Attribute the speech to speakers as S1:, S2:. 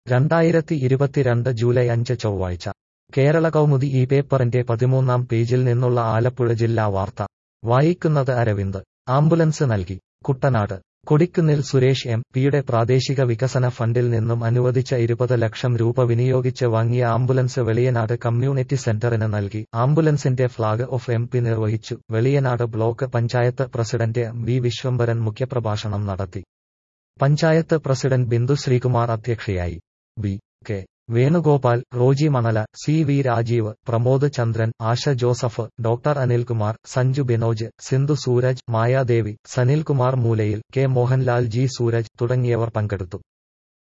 S1: രണ്ടായിരത്തി ഇരുപത്തിരണ്ട് ജൂലൈ അഞ്ച് ചൊവ്വാഴ്ച കേരള കൗമുദി ഈ പേപ്പറിന്റെ പതിമൂന്നാം പേജിൽ നിന്നുള്ള ആലപ്പുഴ ജില്ലാ വാർത്ത വായിക്കുന്നത് അരവിന്ദ് ആംബുലൻസ് നൽകി കുട്ടനാട് കൊടിക്കുന്നിൽ സുരേഷ് എം പിയുടെ പ്രാദേശിക വികസന ഫണ്ടിൽ നിന്നും അനുവദിച്ച ഇരുപത് ലക്ഷം രൂപ വിനിയോഗിച്ച് വാങ്ങിയ ആംബുലൻസ് വെളിയനാട് കമ്മ്യൂണിറ്റി സെന്ററിന് നൽകി ആംബുലൻസിന്റെ ഫ്ളാഗ് ഓഫ് എം പി നിർവഹിച്ചു Veliyanad block panchayat president M V Viswambharan മുഖ്യപ്രഭാഷണം നടത്തി പഞ്ചായത്ത് പ്രസിഡന്റ് ബിന്ദു ശ്രീകുമാർ അധ്യക്ഷയായി B K Venugopal Roji Manala C V Rajeev Pramod Chandran Asha Joseph doctor Anilkumar Sanju Binoj Sindhu Sooraj Mayadevi Sanilkumar Moolayil K Mohanlal G Sooraj തുടങ്ങിയവർ പങ്കെടുത്തു